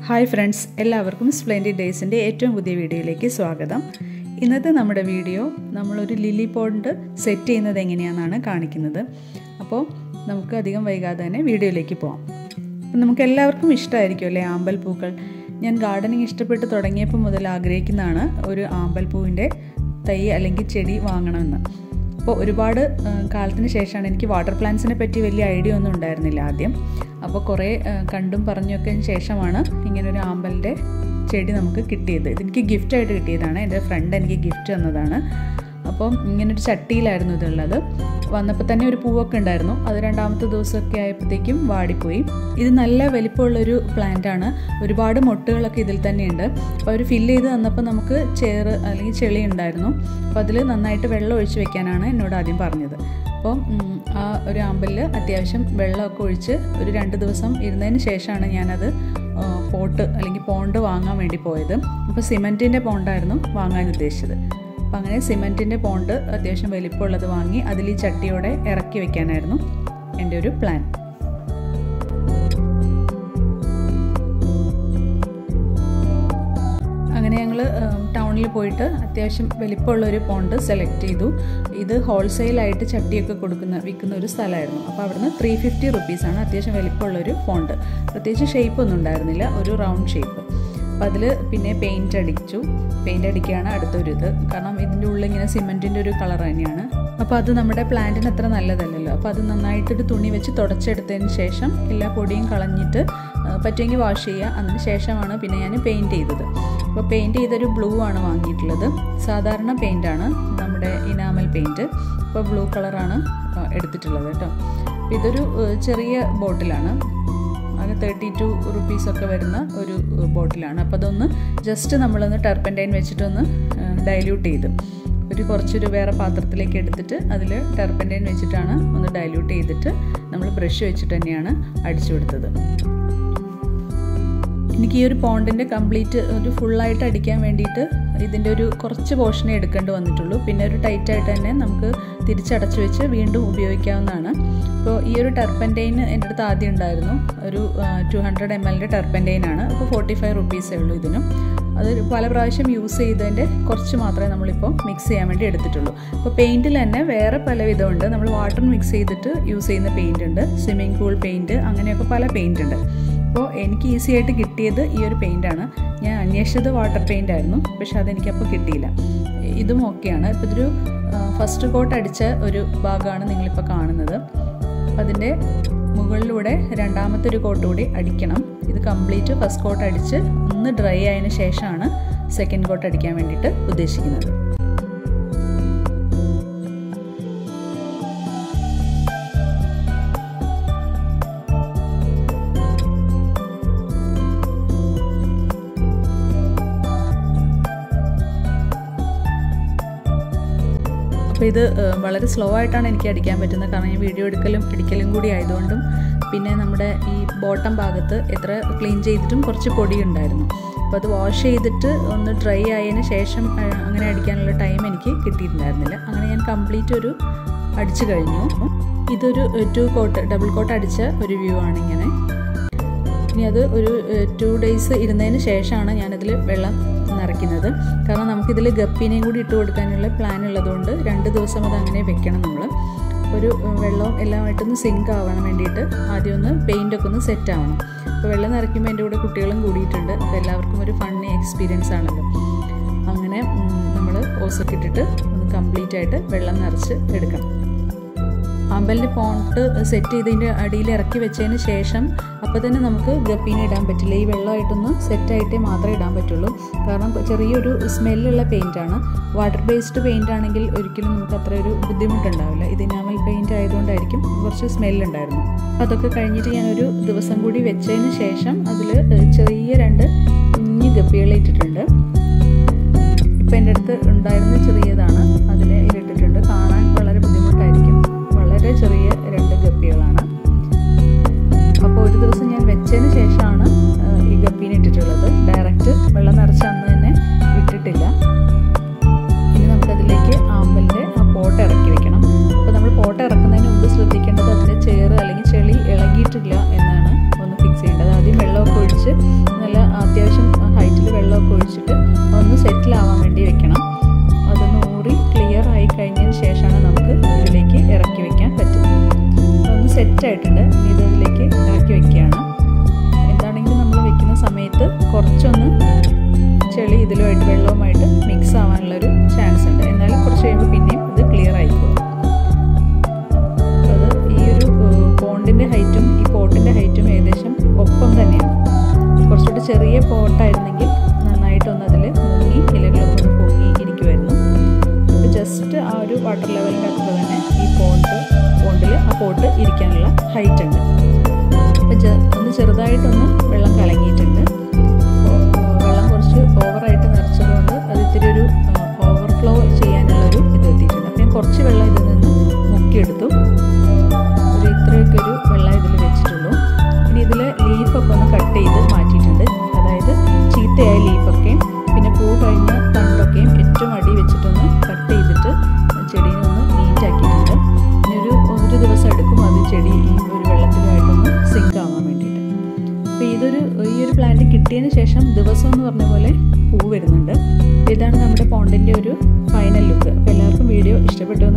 hi friends എല്ലാവർക്കും splendid ഡേയ്സിൻ്റെ ഏറ്റവും പുതിയ വീഡിയോയിലേക്ക് സ്വാഗതം ഇന്നത്തെ നമ്മുടെ വീഡിയോ നമ്മളൊരു ലില്ലി പോണ്ട് സെറ്റ് ചെയ്യുന്നത് എങ്ങനെയാണെന്നാണ് കാണിക്കുന്നത് അപ്പോൾ നമുക്ക് അധികം വൈകാതെ തന്നെ വീഡിയോയിലേക്ക് പോകാം അപ്പം നമുക്ക് എല്ലാവർക്കും ഇഷ്ടമായിരിക്കും അല്ലേ ആമ്പൽ പൂക്കൾ ഞാൻ ഗാർഡനിങ് ഇഷ്ടപ്പെട്ട് തുടങ്ങിയപ്പോൾ മുതൽ ആഗ്രഹിക്കുന്നതാണ് ഒരു ആമ്പൽ പൂവിൻ്റെ തൈ അല്ലെങ്കിൽ ചെടി വാങ്ങണമെന്ന് അപ്പോൾ ഒരുപാട് കാലത്തിന് ശേഷമാണ് എനിക്ക് വാട്ടർ പ്ലാന്റ്സിനെ പറ്റി വലിയ ഐഡിയ ഒന്നും ഉണ്ടായിരുന്നില്ല ആദ്യം അപ്പോൾ കുറേ കണ്ടും പറഞ്ഞൊക്കെ ശേഷമാണ് ഇങ്ങനൊരു ആമ്പലിൻ്റെ ചെടി നമുക്ക് കിട്ടിയത് ഇതെനിക്ക് ഗിഫ്റ്റായിട്ട് കിട്ടിയതാണ് എൻ്റെ ഫ്രണ്ട് എനിക്ക് ഗിഫ്റ്റ് തന്നതാണ് അപ്പം ഇങ്ങനൊരു ചട്ടിയിലായിരുന്നു ഇതുള്ളത് വന്നപ്പോൾ തന്നെ ഒരു പൂവൊക്കെ ഉണ്ടായിരുന്നു അത് രണ്ടാമത്തെ ദിവസമൊക്കെ ആയപ്പോഴത്തേക്കും വാടിപ്പോയി ഇത് നല്ല വലിപ്പമുള്ളൊരു പ്ലാന്റ് ആണ് ഒരുപാട് മൊട്ടുകളൊക്കെ ഇതിൽ തന്നെയുണ്ട് അപ്പോൾ അവർ ഫില്ല് ചെയ്ത് തന്നപ്പോൾ നമുക്ക് ചേറ് അല്ലെങ്കിൽ ചെളി ഉണ്ടായിരുന്നു അപ്പോൾ അതിൽ നന്നായിട്ട് വെള്ളം ഒഴിച്ച് വെക്കാനാണ് എന്നോട് ആദ്യം പറഞ്ഞത് അപ്പം ആ ഒരു ആമ്പലിൽ അത്യാവശ്യം വെള്ളമൊക്കെ ഒഴിച്ച് ഒരു രണ്ട് ദിവസം ഇരുന്നതിന് ശേഷമാണ് ഞാനത് പോട്ട് അല്ലെങ്കിൽ പോണ്ട് വാങ്ങാൻ വേണ്ടി പോയത് അപ്പോൾ സിമെൻറ്റിൻ്റെ പോണ്ടായിരുന്നു വാങ്ങാൻ ഉദ്ദേശിച്ചത് അപ്പം അങ്ങനെ സിമെൻറ്റിൻ്റെ പോണ്ട് അത്യാവശ്യം വലിപ്പമുള്ളത് വാങ്ങി അതിൽ ഈ ചട്ടിയോടെ ഇറക്കി വെക്കാനായിരുന്നു എൻ്റെ ഒരു പ്ലാൻ അങ്ങനെ ഞങ്ങൾ ടൗണിൽ പോയിട്ട് അത്യാവശ്യം വലിപ്പമുള്ള ഒരു പോണ്ട് സെലക്ട് ചെയ്തു ഇത് ഹോൾസെയിലായിട്ട് ചട്ടിയൊക്കെ കൊടുക്കുന്ന വിൽക്കുന്ന ഒരു സ്ഥലമായിരുന്നു അപ്പോൾ അവിടുന്ന് ത്രീ ഫിഫ്റ്റി റുപ്പീസാണ് അത്യാവശ്യം വലിപ്പമുള്ളൊരു പോണ്ട് പ്രത്യേകിച്ച് ഷേപ്പ് ഒന്നും ഉണ്ടായിരുന്നില്ല ഒരു റൗണ്ട് ഷേപ്പ് അപ്പോൾ അതിൽ പിന്നെ പെയിൻറ്റ് അടിച്ചു പെയിൻറ്റ് അടിക്കുകയാണ് അടുത്തൊരു ഇത് കാരണം ഇതിൻ്റെ ഉള്ളിൽ ഇങ്ങനെ സിമെൻറ്റിൻ്റെ ഒരു കളർ തന്നെയാണ് അപ്പോൾ അത് നമ്മുടെ പ്ലാന്റിന് അത്ര നല്ലതല്ലല്ലോ അപ്പോൾ അത് നന്നായിട്ടൊരു തുണി വെച്ച് തുടച്ചെടുത്തതിന് ശേഷം എല്ലാ പൊടിയും കളഞ്ഞിട്ട് പറ്റുമെങ്കിൽ വാഷ് ചെയ്യുക അതിന് ശേഷമാണ് പിന്നെ ഞാൻ പെയിൻറ്റ് ചെയ്തത് അപ്പോൾ പെയിൻറ്റ് ചെയ്തൊരു ബ്ലൂ ആണ് വാങ്ങിയിട്ടുള്ളത് സാധാരണ പെയിൻ്റാണ് നമ്മുടെ ഇനാമൽ പെയിൻറ്റ് അപ്പോൾ ബ്ലൂ കളറാണ് എടുത്തിട്ടുള്ളത് കേട്ടോ അപ്പോൾ ഇതൊരു ചെറിയ ബോട്ടിലാണ് അത് തേർട്ടി ടു റുപ്പീസൊക്കെ വരുന്ന ഒരു ബോട്ടിലാണ് അപ്പോൾ അതൊന്ന് ജസ്റ്റ് നമ്മളൊന്ന് ടെർപ്പൻറ്റൈൻ വെച്ചിട്ടൊന്ന് ഡൈല്യൂട്ട് ചെയ്തു ഒരു കുറച്ചൊരു വേറെ പാത്രത്തിലേക്ക് എടുത്തിട്ട് അതിൽ ടെർപ്പൻറ്റൈൻ വെച്ചിട്ടാണ് ഒന്ന് ഡൈല്യൂട്ട് ചെയ്തിട്ട് നമ്മൾ ബ്രഷ് വെച്ചിട്ട് തന്നെയാണ് അടിച്ചു കൊടുത്തത് എനിക്ക് ഈ ഒരു പോണ്ടിൻ്റെ കംപ്ലീറ്റ് ഒരു ഫുള്ളായിട്ട് അടിക്കാൻ വേണ്ടിയിട്ട് ഇതിൻ്റെ ഒരു കുറച്ച് പോർഷനേ എടുക്കേണ്ടി വന്നിട്ടുള്ളൂ പിന്നെ ഒരു ടൈറ്റായിട്ട് തന്നെ നമുക്ക് തിരിച്ചടച്ചു വെച്ച് വീണ്ടും ഉപയോഗിക്കാവുന്നതാണ് അപ്പോൾ ഈ ഒരു ടെർപ്പൻറ്റൈൻ എൻ്റെ അടുത്ത് ആദ്യം ഉണ്ടായിരുന്നു ഒരു ടു ഹൺഡ്രഡ് എം എല്ലിൻ്റെ ടെർപ്പൻറ്റൈൻ ആണ് അപ്പോൾ ഫോർട്ടി ഫൈവ് റുപ്പീസേ ഉള്ളൂ ഇതിനും അത് പല പ്രാവശ്യം യൂസ് ചെയ്തതിൻ്റെ കുറച്ച് മാത്രമേ നമ്മളിപ്പോൾ മിക്സ് ചെയ്യാൻ വേണ്ടി എടുത്തിട്ടുള്ളൂ അപ്പോൾ പെയിൻറ്റിൽ തന്നെ വേറെ പല വിധമുണ്ട് നമ്മൾ വാട്ടർ മിക്സ് ചെയ്തിട്ട് യൂസ് ചെയ്യുന്ന പെയിൻ്റ് ഉണ്ട് സ്വിമ്മിംഗ് പൂൾ പെയിൻറ്റ് അങ്ങനെയൊക്കെ പല പെയിൻ്റ് ഉണ്ട് അപ്പോൾ എനിക്ക് ഈസി ആയിട്ട് കിട്ടിയത് ഈ ഒരു പെയിൻ്റാണ് ഞാൻ അന്വേഷിച്ചത് വാട്ടർ പെയിൻ്റ് ആയിരുന്നു പക്ഷെ അതെനിക്കപ്പോൾ കിട്ടിയില്ല ഇതും ഓക്കെയാണ് ഇപ്പോൾ ഇതൊരു ഫസ്റ്റ് കോട്ട് അടിച്ച ഒരു ഭാഗമാണ് നിങ്ങളിപ്പോൾ കാണുന്നത് അപ്പോൾ അതിൻ്റെ മുകളിലൂടെ രണ്ടാമത്തെ ഒരു കോട്ട് കൂടി അടിക്കണം ഇത് കംപ്ലീറ്റ് ഫസ്റ്റ് കോട്ട് അടിച്ച് ഒന്ന് ഡ്രൈ ആയതിനു ശേഷമാണ് സെക്കൻഡ് കോട്ട് അടിക്കാൻ വേണ്ടിയിട്ട് ഉദ്ദേശിക്കുന്നത് അപ്പോൾ ഇത് വളരെ സ്ലോ ആയിട്ടാണ് എനിക്ക് അടിക്കാൻ പറ്റുന്നത് കാരണം ഈ വീഡിയോ എടുക്കലും അടിക്കലും കൂടി ആയതുകൊണ്ടും പിന്നെ നമ്മുടെ ഈ ബോട്ടം ഭാഗത്ത് എത്ര ക്ലീൻ ചെയ്തിട്ടും കുറച്ച് പൊടി ഉണ്ടായിരുന്നു അപ്പോൾ അത് വാഷ് ചെയ്തിട്ട് ഒന്ന് ഡ്രൈ ആയതിന് ശേഷം അങ്ങനെ അടിക്കാനുള്ള ടൈം എനിക്ക് കിട്ടിയിട്ടുണ്ടായിരുന്നില്ല അങ്ങനെ ഞാൻ കംപ്ലീറ്റ് ഒരു അടിച്ചു കഴിഞ്ഞു ഇതൊരു ടു കോട്ട് ഡബിൾ കോട്ട് അടിച്ച ഒരു വ്യൂ ആണ് ഇങ്ങനെ ഇനി അത് ഒരു ടു ഡേയ്സ് ഇരുന്നതിന് ശേഷമാണ് ഞാനതിൽ വെള്ളം നിറയ്ക്കുന്നത് കാരണം നമുക്കിതിൽ ഗപ്പീനെയും കൂടി ഇട്ട് കൊടുക്കാനുള്ള പ്ലാൻ ഉള്ളതുകൊണ്ട് രണ്ട് ദിവസം അത് അങ്ങനെ വെക്കണം നമ്മൾ ഒരു വെള്ളവും എല്ലാമായിട്ടൊന്ന് സിങ്ക് ആവാൻ വേണ്ടിയിട്ട് ആദ്യം ഒന്ന് പെയിൻ്റൊക്കെ ഒന്ന് സെറ്റ് ആവണം അപ്പോൾ വെള്ളം നിറയ്ക്കുമ്പോൾ എൻ്റെ കൂടെ കുട്ടികളും കൂടിയിട്ടുണ്ട് അപ്പോൾ എല്ലാവർക്കും ഒരു ഫണ്ണി എക്സ്പീരിയൻസ് ആണല്ലോ അങ്ങനെ നമ്മൾ ഓസൊക്കെ ഇട്ടിട്ട് ഒന്ന് കംപ്ലീറ്റ് ആയിട്ട് വെള്ളം നിറച്ച് എടുക്കണം അമ്പലിൻ്റെ പോണ്ട് സെറ്റ് ചെയ്തതിൻ്റെ അടിയിൽ ഇറക്കി വെച്ചതിന് ശേഷം അപ്പോൾ തന്നെ നമുക്ക് ഗപ്പീനെ ഇടാൻ പറ്റില്ല ഈ വെള്ളമായിട്ടൊന്ന് സെറ്റായിട്ടേ മാത്രമേ ഇടാൻ പറ്റുള്ളൂ കാരണം ചെറിയൊരു സ്മെല്ലുള്ള പെയിൻ്റാണ് വാട്ടർ ബേസ്ഡ് പെയിൻ്റ് ആണെങ്കിൽ ഒരിക്കലും നമുക്ക് അത്ര ഒരു ബുദ്ധിമുട്ടുണ്ടാവില്ല ഇത് ഇനാമൽ പെയിൻ്റ് ആയതുകൊണ്ടായിരിക്കും കുറച്ച് സ്മെല്ലുണ്ടായിരുന്നു അതൊക്കെ കഴിഞ്ഞിട്ട് ഞാനൊരു ദിവസം കൂടി വെച്ചതിന് ശേഷം അതിൽ ചെറിയ രണ്ട് കുഞ്ഞ് ഗപ്പികളെ ഇട്ടിട്ടുണ്ട് ഇപ്പം എൻ്റെ അടുത്ത് ഉണ്ടായിരുന്ന ചെറിയതാണ് അതിനെ ഇതിട്ടിട്ടുണ്ട് കാണാൻ വളരെ ബുദ്ധിമുട്ടായിരിക്കും വളരെ ചെറിയ രണ്ട് ഗപ്പികളാണ് അപ്പോൾ ഒരു ദിവസം ഞാൻ വെച്ചതിന് ശേഷമാണ് ഈ ഗപ്പീനെ ഇട്ടിട്ടുള്ളത് ഡയറക്റ്റ് വെള്ളം നിറച്ച അന്ന് തന്നെ വിട്ടിട്ടില്ല ഇനി നമുക്കതിലേക്ക് ആമ്പലിൻ്റെ ആ പോട്ട് ഇറക്കി വെക്കണം അപ്പോൾ നമ്മൾ പോട്ട് ഇറക്കുന്നതിന് മുമ്പ് ശ്രദ്ധിക്കേണ്ടത് അതിൻ്റെ ചേറ് അല്ലെങ്കിൽ ചെളി ഇളകിയിട്ടില്ല എന്നാണ് ഒന്ന് ഫിക്സ് ചെയ്യേണ്ടത് ആദ്യം വെള്ളമൊക്കെ ഒഴിച്ച് നല്ല ആ ഇതിലുമായിട്ട് വെള്ളവുമായിട്ട് മിക്സ് ആവാനുള്ളൊരു ചാൻസ് ഉണ്ട് എന്നാലും കുറച്ച് കഴിയുമ്പോൾ പിന്നെയും ഇത് ക്ലിയർ ആയിക്കോളും അത് ഈ ഒരു പോണ്ടിൻ്റെ ഹൈറ്റും ഈ പോട്ടിൻ്റെ ഹൈറ്റും ഏകദേശം ഒപ്പം തന്നെയാണ് കുറച്ചുകൂടി ചെറിയ പോട്ടായിരുന്നെങ്കിൽ നന്നായിട്ടൊന്ന് അതിൽ മുങ്ങി ഇലകളൊക്കെ ഒന്ന് പൊങ്ങി ഇരിക്കുമായിരുന്നു ഇപ്പോൾ ജസ്റ്റ് ആ ഒരു വാട്ടർ ലെവലിൻ്റെ അത്ര തന്നെ ഈ പോണ്ട് പോണ്ടിൽ ആ പോട്ട് ഇരിക്കാനുള്ള ഹൈറ്റ് ഉണ്ട് അപ്പോൾ ഒന്ന് ചെറുതായിട്ടൊന്ന് വെള്ളം കലങ്ങിയിട്ടുണ്ട് അപ്പോൾ വെള്ളം കുറച്ച് ഓവറായിട്ട് നിറച്ചതുകൊണ്ട് അത് ഇത്തിരി ഒരു ഓവർഫ്ലോ ചെയ്യാനുള്ളൊരു ഇത് എത്തിയിട്ടുണ്ട് അപ്പോൾ ഞാൻ കുറച്ച് വെള്ളം ഇതിൽ നിന്ന് മുക്കിയെടുത്തു ഒരു ഇത്രയൊക്കെ ഒരു വെള്ളം ഇതിൽ വെച്ചിട്ടുള്ളൂ ഇനി ഇതിൽ ലീഫൊക്കെ ഒന്ന് കട്ട് ചെയ്ത് മാറ്റിയിട്ടുണ്ട് അതായത് ചീത്തയായ ലീഫൊക്കെയും പിന്നെ പൂ കഴിഞ്ഞ തണ്ടൊക്കെയും ഏറ്റവും അടി വെച്ചിട്ടൊന്ന് കട്ട് ചെയ്തിട്ട് ചെടീനെ ഒന്ന് നീറ്റാക്കിയിട്ടുണ്ട് ഇനി ഒരു ഒരു ദിവസം എടുക്കും അത് ചെടി ഈ ഒരു വെള്ളത്തിലുമായിട്ടൊന്ന് സിങ്ക് ആവാൻ വേണ്ടിയിട്ട് അപ്പോൾ ഇതൊരു ഈ ഒരു പ്ലാന്റ് കിട്ടിയതിന് ശേഷം ദിവസം എന്ന് പറഞ്ഞ പോലെ പൂ വരുന്നുണ്ട് ഇതാണ് നമ്മുടെ പോണ്ടിൻ്റെ ഒരു ഫൈനൽ ലുക്ക് അപ്പോൾ എല്ലാവർക്കും വീഡിയോ ഇഷ്ടപ്പെട്ടു